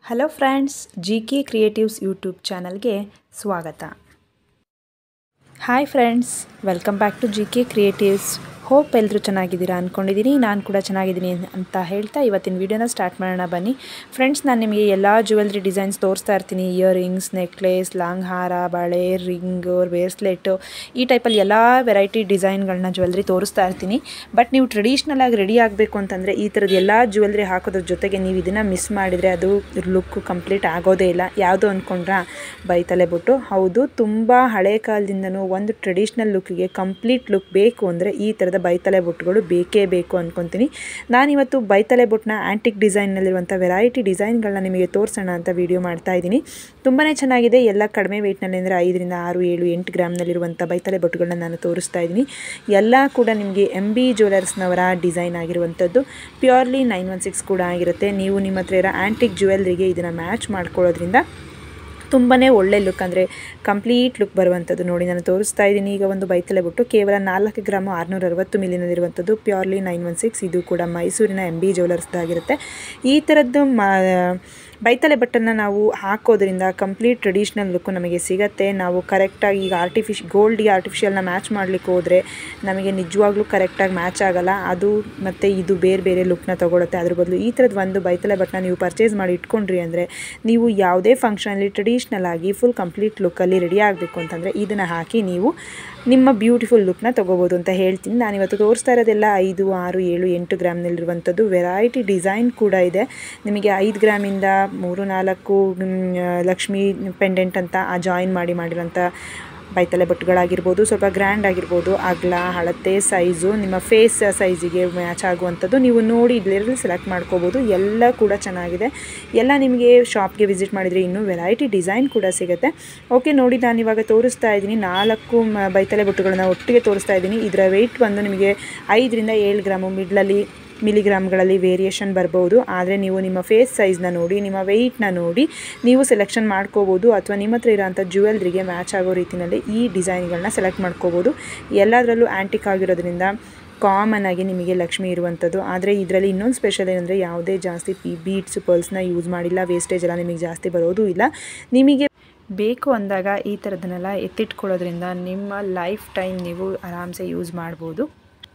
hello friends G K creatives YouTube ಚಾನಲ್ಗೆ ಸ್ವಾಗತ hi friends welcome back to G K creatives hope ಎಲ್ಲರೂ ಚೆನ್ನಾಗಿದ್ದೀರಾ ಅಂದ್ಕೊಂಡಿದ್ದೀನಿ ನಾನು ಕೂಡ ಚೆನ್ನಾಗಿದ್ದೀನಿ ಅಂತ ಹೇಳ್ತಾ ಇವತ್ತಿನ ವೀಡಿಯೋನ ಸ್ಟಾರ್ಟ್ ಮಾಡೋಣ ಬನ್ನಿ ಫ್ರೆಂಡ್ಸ್ ನಾನು ನಿಮಗೆ ಎಲ್ಲ ಜ್ಯುವೆಲ್ರಿ ಡಿಸೈನ್ಸ್ ತೋರಿಸ್ತಾ ಇರ್ತೀನಿ ಇಯರಿಂಗ್ಸ್ ನೆಕ್ಲೆಸ್ ಲಾಂಗ್ ಹಾರ ಬಳೆ ರಿಂಗು ಬ್ರೇಸ್ಲೆಟು ಈ ಟೈಪಲ್ಲಿ ಎಲ್ಲ ವೆರೈಟಿ ಡಿಸೈನ್ಗಳನ್ನ ಜ್ಯುವೆಲ್ರಿ ತೋರಿಸ್ತಾ ಇರ್ತೀನಿ ಬಟ್ ನೀವು ಟ್ರೆಡಿಷ್ನಲ್ ಆಗಿ ರೆಡಿ ಆಗಬೇಕು ಅಂತಂದರೆ ಈ ಥರದ್ದು ಎಲ್ಲ ಜ್ಯುವೆಲ್ರಿ ಹಾಕೋದ್ರ ಜೊತೆಗೆ ನೀವು ಇದನ್ನು ಮಿಸ್ ಮಾಡಿದರೆ ಅದು ಲುಕ್ ಕಂಪ್ಲೀಟ್ ಆಗೋದೇ ಇಲ್ಲ ಯಾವುದು ಅಂದ್ಕೊಂಡ್ರಾ ಬೈತಲೆ ಬಿಟ್ಟು ಹೌದು ತುಂಬ ಹಳೆ ಕಾಲದಿಂದನೂ ಒಂದು ಟ್ರೆಡಿಷ್ನಲ್ ಲುಕ್ಕಿಗೆ ಕಂಪ್ಲೀಟ್ ಲುಕ್ ಬೇಕು ಅಂದರೆ ಈ ಥರದ ಬೈತಲೆ ಬೊಟ್ಟುಗಳು ಬೇಕೇ ಬೇಕು ಅಂದ್ಕೊತೀನಿ ನಾನಿವತ್ತು ಬೈತಲೆ ಬೊಟ್ಟನ್ನ ಆ್ಯಂಟಿಕ್ ಡಿಸೈನ್ನಲ್ಲಿರುವಂಥ ವೆರೈಟಿ ಡಿಸೈನ್ಗಳನ್ನ ನಿಮಗೆ ತೋರಿಸೋಣ ಅಂತ ವಿಡಿಯೋ ಮಾಡ್ತಾ ಇದ್ದೀನಿ ತುಂಬಾ ಚೆನ್ನಾಗಿದೆ ಎಲ್ಲ ಕಡಿಮೆ ವೆಯ್ಟ್ನಲ್ಲಿ ಅಂದರೆ ಐದರಿಂದ ಆರು ಏಳು ಎಂಟು ಗ್ರಾಮ್ನಲ್ಲಿರುವಂಥ ಬೈತಲೆ ಬೊಟ್ಟುಗಳನ್ನ ನಾನು ತೋರಿಸ್ತಾ ಇದ್ದೀನಿ ಎಲ್ಲ ಕೂಡ ನಿಮಗೆ ಎಮ್ ಬಿ ಜ್ಯುವೆಲರ್ಸ್ನವರ ಡಿಸೈನ್ ಆಗಿರುವಂಥದ್ದು ಪ್ಯೂರ್ಲಿ ನೈನ್ ಒನ್ ಸಿಕ್ಸ್ ಕೂಡ ಆಗಿರುತ್ತೆ ನೀವು ನಿಮ್ಮ ಹತ್ರ ಇರೋ ಆ್ಯಂಟಿಕ್ ಜ್ಯುವೆಲ್ರಿಗೆ ಇದನ್ನು ಮ್ಯಾಚ್ ಮಾಡ್ಕೊಳ್ಳೋದ್ರಿಂದ ತುಂಬಾ ಒಳ್ಳೆ ಲುಕ್ ಅಂದರೆ ಕಂಪ್ಲೀಟ್ ಲುಕ್ ಬರುವಂಥದ್ದು ನೋಡಿ ನಾನು ತೋರಿಸ್ತಾ ಇದ್ದೀನಿ ಈಗ ಒಂದು ಬೈತಲೆ ಬಿಟ್ಟು ಕೇವಲ ನಾಲ್ಕು ಗ್ರಾಮು ಆರುನೂರ ಅರವತ್ತು ಮಿಲಿನಲ್ಲಿರುವಂಥದ್ದು ಪ್ಯೂರ್ಲಿ ನೈನ್ ಒನ್ ಸಿಕ್ಸ್ ಇದು ಕೂಡ ಮೈಸೂರಿನ ಎಮ್ ಬಿ ಜ್ಯುವೆಲರ್ಸ್ದಾಗಿರುತ್ತೆ ಈ ಥರದ್ದು ಮ ಬೈತಲೆ ಬಟ್ಟನ್ನು ನಾವು ಹಾಕೋದ್ರಿಂದ ಕಂಪ್ಲೀಟ್ ಟ್ರೆಡಿಷ್ನಲ್ ಲುಕ್ಕು ನಮಗೆ ಸಿಗುತ್ತೆ ನಾವು ಕರೆಕ್ಟಾಗಿ ಈಗ ಆರ್ಟಿಫಿಷ್ ಗೋಲ್ಡ್ಗೆ ಆರ್ಟಿಫಿಷಿಯಲ್ನ ಮ್ಯಾಚ್ ಮಾಡಲಿಕ್ಕೆ ಹೋದರೆ ನಮಗೆ ನಿಜವಾಗ್ಲೂ ಕರೆಕ್ಟಾಗಿ ಮ್ಯಾಚ್ ಆಗೋಲ್ಲ ಅದು ಮತ್ತು ಇದು ಬೇರೆ ಬೇರೆ ಲುಕ್ನ ತೊಗೊಳುತ್ತೆ ಅದ್ರ ಬದಲು ಈ ಥರದ್ದು ಒಂದು ಬೈತಲೆ ಬಟ್ಟನ್ನ ನೀವು ಪರ್ಚೇಸ್ ಮಾಡಿ ಇಟ್ಕೊಂಡ್ರಿ ಅಂದರೆ ನೀವು ಯಾವುದೇ ಫಂಕ್ಷನಲ್ಲಿ ಟ್ರೆಡಿಷ್ನಲ್ ಆಗಿ ಫುಲ್ ಕಂಪ್ಲೀಟ್ ಲುಕ್ಕಲ್ಲಿ ರೆಡಿ ಆಗಬೇಕು ಅಂತಂದರೆ ಇದನ್ನು ಹಾಕಿ ನೀವು ನಿಮ್ಮ ಬ್ಯೂಟಿಫುಲ್ ಲುಕ್ನ ತೊಗೋಬೋದು ಅಂತ ಹೇಳ್ತೀನಿ ನಾನಿವತ್ತು ತೋರಿಸ್ತಾ ಇರೋದೆಲ್ಲ ಐದು ಆರು ಏಳು ಎಂಟು ಗ್ರಾಮ್ನಲ್ಲಿರುವಂಥದ್ದು ವೆರೈಟಿ ಡಿಸೈನ್ ಕೂಡ ಇದೆ ನಿಮಗೆ ಐದು ಗ್ರಾಮಿಂದ ಮೂರು ನಾಲ್ಕು ಲಕ್ಷ್ಮಿ ಪೆಂಡೆಂಟ್ ಅಂತ ಆ ಜಾಯಿನ್ ಮಾಡಿ ಮಾಡಿರೋಂಥ ಬೈತಲೆ ಬಟ್ಟುಗಳಾಗಿರ್ಬೋದು ಸ್ವಲ್ಪ ಗ್ರ್ಯಾಂಡ್ ಆಗಿರ್ಬೋದು ಅಗಲ ಹಳತೆ ಸೈಜು ನಿಮ್ಮ ಫೇಸ್ ಸೈಜಿಗೆ ಮ್ಯಾಚ್ ಆಗುವಂಥದ್ದು ನೀವು ನೋಡಿ ಇದರಲ್ಲಿ ಸೆಲೆಕ್ಟ್ ಮಾಡ್ಕೋಬೋದು ಎಲ್ಲ ಕೂಡ ಚೆನ್ನಾಗಿದೆ ಎಲ್ಲ ನಿಮಗೆ ಶಾಪ್ಗೆ ವಿಸಿಟ್ ಮಾಡಿದರೆ ಇನ್ನೂ ವೆರೈಟಿ ಡಿಸೈನ್ ಕೂಡ ಸಿಗುತ್ತೆ ಓಕೆ ನೋಡಿ ನಾನು ಇವಾಗ ತೋರಿಸ್ತಾ ಇದ್ದೀನಿ ನಾಲ್ಕು ಬೈತಲೆ ಬಟ್ಟುಗಳನ್ನ ಒಟ್ಟಿಗೆ ತೋರಿಸ್ತಾ ಇದ್ದೀನಿ ಇದರ ವೆಯ್ಟ್ ಬಂದು ನಿಮಗೆ ಐದರಿಂದ ಏಳು ಗ್ರಾಮು ಮಿಡ್ಲಲ್ಲಿ ಮಿಲಿಗ್ರಾಮ್ಗಳಲ್ಲಿ ವೇರಿಯೇಷನ್ ಬರ್ಬೋದು ಆದರೆ ನೀವು ನಿಮ್ಮ ಫೇಸ್ ಸೈಜ್ನ ನೋಡಿ ನಿಮ್ಮ ವೆಯ್ಟ್ನ ನೋಡಿ ನೀವು ಸೆಲೆಕ್ಷನ್ ಮಾಡ್ಕೋಬೋದು ಅಥವಾ ನಿಮ್ಮ ಹತ್ರ ಇರೋಂಥ ಜ್ಯುವೆಲ್ರಿಗೆ ಮ್ಯಾಚ್ ಆಗೋ ರೀತಿಯಲ್ಲಿ ಈ ಡಿಸೈನ್ಗಳನ್ನ ಸೆಲೆಕ್ಟ್ ಮಾಡ್ಕೋಬೋದು ಎಲ್ಲದರಲ್ಲೂ ಆ್ಯಂಟಿಕ್ ಆಗಿರೋದ್ರಿಂದ ಕಾಮನ್ ಆಗಿ ನಿಮಗೆ ಲಕ್ಷ್ಮಿ ಇರುವಂಥದ್ದು ಆದರೆ ಇದರಲ್ಲಿ ಇನ್ನೊಂದು ಸ್ಪೆಷಲ್ ಏನಂದರೆ ಯಾವುದೇ ಜಾಸ್ತಿ ಪಿ ಬೀಟ್ಸ್ ಪರ್ಲ್ಸ್ನ ಯೂಸ್ ಮಾಡಿಲ್ಲ ವೇಸ್ಟೇಜ್ ಎಲ್ಲ ನಿಮಗೆ ಜಾಸ್ತಿ ಬರೋದು ಇಲ್ಲ ನಿಮಗೆ ಬೇಕು ಅಂದಾಗ ಈ ಥರದನ್ನೆಲ್ಲ ಎತ್ತಿಟ್ಕೊಳ್ಳೋದ್ರಿಂದ ನಿಮ್ಮ ಲೈಫ್ ಟೈಮ್ ನೀವು ಆರಾಮ್ಸೆ ಯೂಸ್ ಮಾಡ್ಬೋದು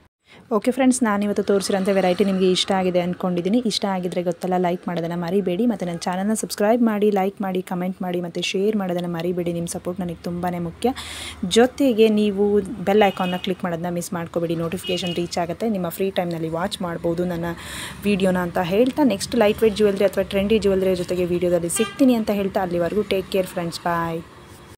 ಓಕೆ ಫ್ರೆಂಡ್ಸ್ ನಾನಿವತ್ತು ತೋರಿಸಿರೋಂಥ ವೆರೈಟಿ ನಿಮಗೆ ಇಷ್ಟ ಆಗಿದೆ ಅಂದ್ಕೊಂಡಿದ್ದೀನಿ ಇಷ್ಟ ಆಗಿದ್ದರೆ ಗೊತ್ತಲ್ಲ ಲೈಕ್ ಮಾಡೋದನ್ನು ಮರಿಬೇಡಿ ಮತ್ತು ನನ್ನ ಚಾನಲ್ನ ಸಬ್ಸ್ಕ್ರೈಬ್ ಮಾಡಿ ಲೈಕ್ ಮಾಡಿ ಕಮೆಂಟ್ ಮಾಡಿ ಮತ್ತು ಶೇರ್ ಮಾಡೋದನ್ನು ಮರಿಬೇಡಿ ನಿಮ್ಮ ಸಪೋರ್ಟ್ ನನಗೆ ತುಂಬಾ ಮುಖ್ಯ ಜೊತೆಗೆ ನೀವು ಬೆಲ್ ಐಕಾನ್ನ ಕ್ಲಿಕ್ ಮಾಡೋದನ್ನ ಮಿಸ್ ಮಾಡ್ಕೋಬೇಡಿ ನೋಟಿಫಿಕೇಷನ್ ರೀಚ್ ಆಗುತ್ತೆ ನಿಮ್ಮ ಫ್ರೀ ಟೈಮ್ನಲ್ಲಿ ವಾಚ್ ಮಾಡ್ಬೋದು ನನ್ನ ವೀಡಿಯೋನ ಅಂತ ಹೇಳ್ತಾ ನೆಕ್ಸ್ಟ್ ಲೈಟ್ ವೇಟ್ ಜ್ಯುವೆಲ್ರಿ ಅಥವಾ ಟ್ರೆಂಡಿ ಜ್ಯುವೆಲ್ರಿ ಜೊತೆಗೆ ವೀಡಿಯೋದಲ್ಲಿ ಸಿಗ್ತೀನಿ ಅಂತ ಹೇಳ್ತಾ ಅಲ್ಲಿವರೆಗೂ ಟೇಕ್ ಕೇರ್ ಫ್ರೆಂಡ್ಸ್ ಬಾಯ್